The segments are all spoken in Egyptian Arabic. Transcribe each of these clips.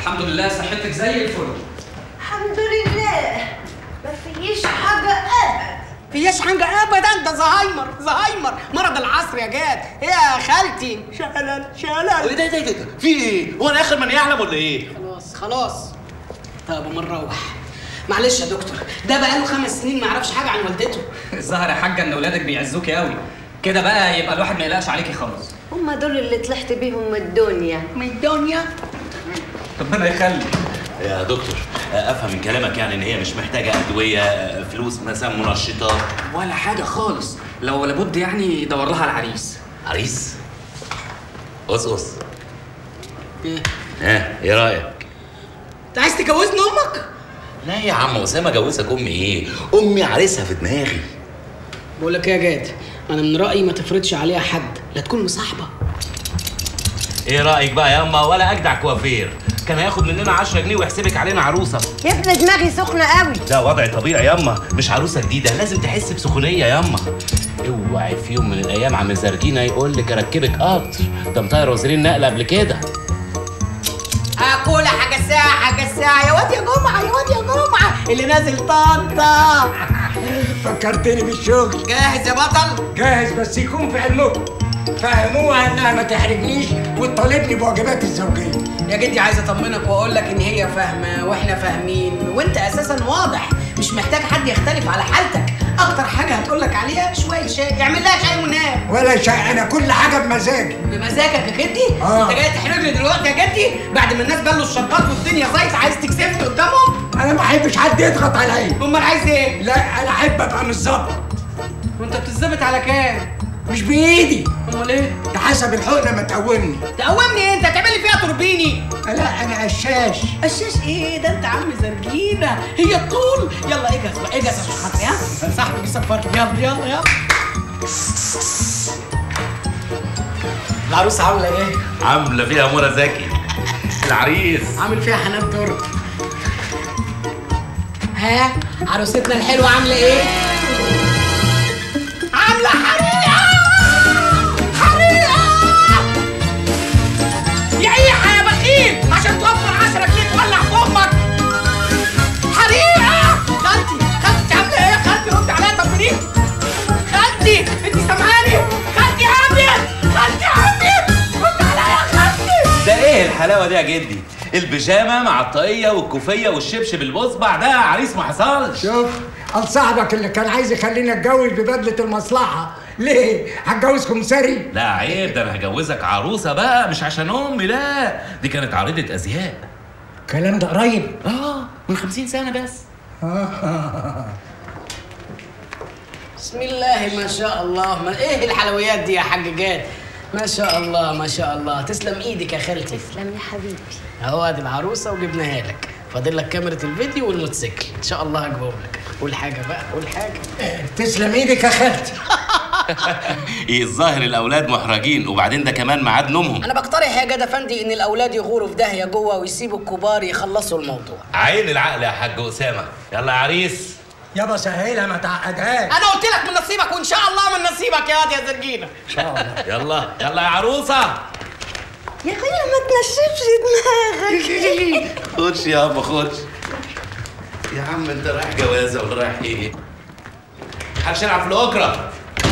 الحمد لله صحتك زي الفل الحمد لله ما فيش حاجة أبدا فيش حاجة أبدا ده زهايمر زهايمر مرض العصر يا جاد يا خالتي شلل شلل ايه ده ده ده في ايه؟ هو انا اخر من يعلم ولا ايه؟ خلاص خلاص طب أما نروح معلش يا دكتور ده بقاله خمس سنين ما يعرفش حاجة عن والدته الظاهر يا حاجه ان اولادك بيعزوكي قوي كده بقى يبقى الواحد ما يقلقش عليكي خالص هما دول اللي طلعت بيهم من الدنيا من الدنيا ربنا يخلي يا دكتور افهم من كلامك يعني ان هي مش محتاجه ادويه فلوس مثلا منشطات ولا حاجه خالص لو لابد يعني يدور لها العريس عريس قص قص إيه؟ ها ايه رايك؟ أنت عايز تجوزني أمك؟ لا يا عم اسامه جوزك امي ايه؟ امي عريسها في دماغي بقول لك إيه يا جاد أنا من رأيي ما تفرضش عليها حد لا تكون مصاحبة ايه رايك بقى ياما ولا اجدع كوافير كان هياخد مننا 10 جنيه ويحسبك علينا عروسه يا ابني دماغي سخنة قوي ده وضع طبيعي ياما مش عروسه جديده لازم تحس بسخونيه ياما اوعي في يوم من الايام عم زرجينا يقول لك اركبك قطر ده مطير وزيرين نقل قبل كده أكل حاجة الساعة حاجة الساعة يا واد يا جمعة يا واد يا جمعة اللي نازل طنطا فكرتني بالشغل جاهز يا بطل؟ جاهز بس يكون في علمكم فهموها انها ما تحرجنيش وتطالبني بواجبات الزوجيه يا جدي عايز اطمنك واقول لك ان هي فاهمه واحنا فاهمين وانت اساسا واضح مش محتاج حد يختلف على حالتك اكتر حاجه هتقول لك عليها شويه شاي اعمل لها شاي ونام ولا شيء انا كل حاجه بمزاجي بمزاجك يا جدي آه. انت جاي تحرجني دلوقتي يا جدي بعد ما الناس بلوا الشربات والدنيا زيت عايز تكسفني قدامهم انا ما احبش حد يضغط عليا امال عايز ايه لا انا احب ابقى متظبط وانت بتثبت على كام مش بايدي امال ايه ده حسب الحقنه ما تقومني تقومني ايه انت هتعمل لي فيها توربيني لا انا قشاش قشاش ايه ده انت عم زرجينه هي الطول يلا اجهز بقى اجهز عشان خاطري ها صاحبي بيسفرني يلا يلا يلا العروسه عامله ايه؟ عامله فيها منى زكي العريس عامل فيها حنان ترك ها عروستنا الحلوه عامله ايه؟ عامله حريقه حريقه يا ايحة يا بخيل عشان توفر 10 جنيه تولع في امك حريقه خالتي خالتي عامله ايه يا خالتي رد عليا طمنيني خالتي انت سامعاني خالتي عميت خالتي عميت رد عليا يا خالتي ده ايه الحلاوه دي يا جدي البيجامه مع الطاقيه والكوفيه والشبشب المصبع ده عريس ما حصلش شوف قال صاحبك اللي كان عايز يخليني اتجوز ببدله المصلحه ليه هتجوز كمساري لا عيب ده انا هجوزك عروسه بقى مش عشان امي لا دي كانت عارضه ازياء الكلام ده قريب اه من 50 سنه بس بسم الله ما شاء الله ما ايه الحلويات دي يا حاج جاد ما شاء الله ما شاء الله تسلم ايدك يا خالتي تسلم يا حبيبي اهو ادي العروسه وجبناها لك فاضل لك كاميرا الفيديو والموتوسيكل ان شاء الله هجيبهم لك قول حاجه بقى قول حاجه تسلم ايدك يا خالتي ايه الظاهر الاولاد محرجين وبعدين ده كمان ميعاد نومهم انا بقترح يا جاد افندي ان الاولاد يغوروا في داهيه جوه ويسيبوا الكبار يخلصوا الموضوع عين العقل يا حاج اسامه يلا يا عريس يابا سهلها ما تعقدهاش انا قلت لك من نصيبك وان شاء الله من نصيبك يا واد يا زرجينه يلا يلا يا عروسه يا اخويا ما تنشفش دماغك خش يابا خش يا عم انت رايح جوازه ولا رايح ايه؟ محدش يلعب في الاوكرا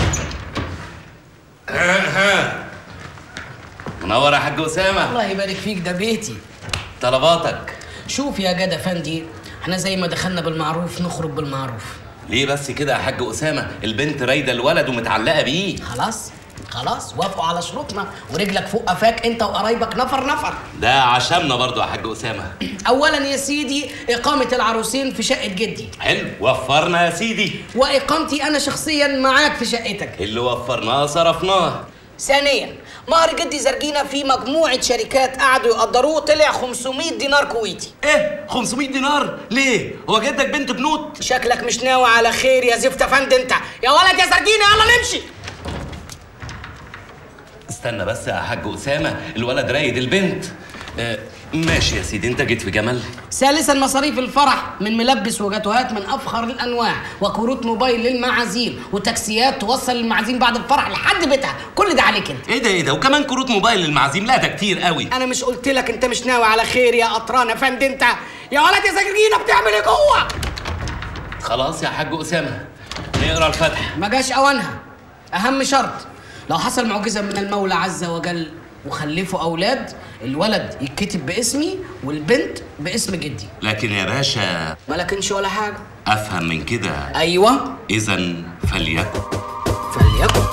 منور يا حاج اسامه الله يبارك فيك ده بيتي طلباتك شوف يا جاد افندي احنا زي ما دخلنا بالمعروف نخرج بالمعروف ليه بس كده يا حاج اسامه البنت رايده الولد ومتعلقه بيه خلاص خلاص وافقوا على شروطنا ورجلك فوق قفاك انت وقرايبك نفر نفر ده عشمنا برضو يا حاج اسامه اولا يا سيدي اقامه العروسين في شقه جدي حلو وفرنا يا سيدي واقامتي انا شخصيا معاك في شقتك اللي وفرناه صرفناه ثانيا مهر جدي زرجينا في مجموعه شركات قعدوا يقدروه طلع 500 دينار كويتي ايه 500 دينار ليه هو جدك بنت بنوت شكلك مش ناوي على خير يا زفت افندي انت يا ولد يا زرجينا يلا نمشي استنى بس يا حاج اسامه الولد رايد البنت آه ماشي يا سيدي انت جيت في جمل ثالثا مصاريف الفرح من ملبس وجاتوهات من افخر الانواع وكروت موبايل للمعازيم وتاكسيات توصل المعازيم بعد الفرح لحد بيتها كل ده عليك انت ايه ده ايه ده وكمان كروت موبايل للمعازيم لا ده كتير قوي انا مش قلت لك انت مش ناوي على خير يا قطران يا فندم انت يا ولد يا سجرجينه بتعمل ايه جوه خلاص يا حاج اسامه نقرا الفاتحه ما جاش اوانها اهم شرط لو حصل معجزه من المولى عز وجل وخلفوا اولاد الولد يتكتب باسمي والبنت باسم جدي لكن يا باشا ما لكنش ولا حاجه افهم من كده ايوه اذا فليكن فليكن